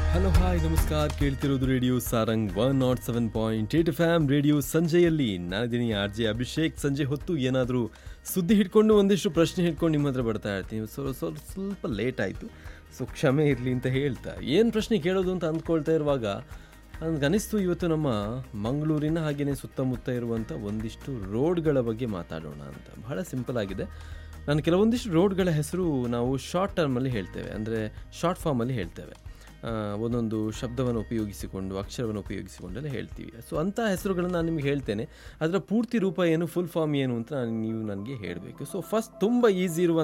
hello hi ನಮಸ್ಕಾರ ಕೇಳ್ತಿರೋದು radio Sarang one not seven point eight F M radio ಸಂಜೆಯಲ್ಲಿ ನಾನಿದ್ದೀನಿ ಆರ್ ಜೆ ಅಭಿಷೇಕ್ ಸಂಜೆ ಹೊತ್ತು ಏನಾದರೂ ಸುದ್ದಿ ಹಿಡ್ಕೊಂಡು ಒಂದಿಷ್ಟು ಪ್ರಶ್ನೆ ಹಿಡ್ಕೊಂಡು ನಿಮ್ಮ ಹತ್ರ ಬರ್ತಾ ಇರ್ತೀನಿ ಸೊ ಸ್ವಲ್ಪ ಸ್ವಲ್ಪ ಲೇಟ್ ಆಯಿತು ಸೊ ಕ್ಷಮೆ ಇರಲಿ ಅಂತ ಹೇಳ್ತಾ ಏನು ಪ್ರಶ್ನೆ ಕೇಳೋದು ಅಂತ ಅಂದ್ಕೊಳ್ತಾ ಇರುವಾಗ ನನಗನಿಸ್ತು ಇವತ್ತು ನಮ್ಮ ಮಂಗಳೂರಿನ ಹಾಗೆಯೇ ಸುತ್ತಮುತ್ತ ಇರುವಂಥ ಒಂದಿಷ್ಟು ರೋಡ್ಗಳ ಬಗ್ಗೆ ಮಾತಾಡೋಣ ಅಂತ ಬಹಳ ಸಿಂಪಲ್ ಆಗಿದೆ ನಾನು ಕೆಲವೊಂದಿಷ್ಟು ರೋಡ್ಗಳ ಹೆಸರು ನಾವು ಶಾರ್ಟ್ ಟರ್ಮಲ್ಲಿ ಹೇಳ್ತೇವೆ ಅಂದರೆ ಶಾರ್ಟ್ ಫಾರ್ಮಲ್ಲಿ ಹೇಳ್ತೇವೆ ಆ, ಒಂದೊಂದು ಶಬ್ದವನ್ನು ಉಪಯೋಗಿಸಿಕೊಂಡು ಅಕ್ಷರವನ್ನು ಉಪಯೋಗಿಸಿಕೊಂಡೆಲ್ಲ ಹೇಳ್ತೀವಿ ಸೊ ಅಂಥ ಹೆಸರುಗಳನ್ನು ನಾನು ನಿಮಗೆ ಹೇಳ್ತೇನೆ ಅದರ ಪೂರ್ತಿ ರೂಪ ಏನು ಫುಲ್ ಫಾರ್ಮ್ ಏನು ಅಂತ ನಾನು ನೀವು ನನಗೆ ಹೇಳಬೇಕು ಸೊ ಫಸ್ಟ್ ತುಂಬ ಈಸಿ ಇರುವಂಥ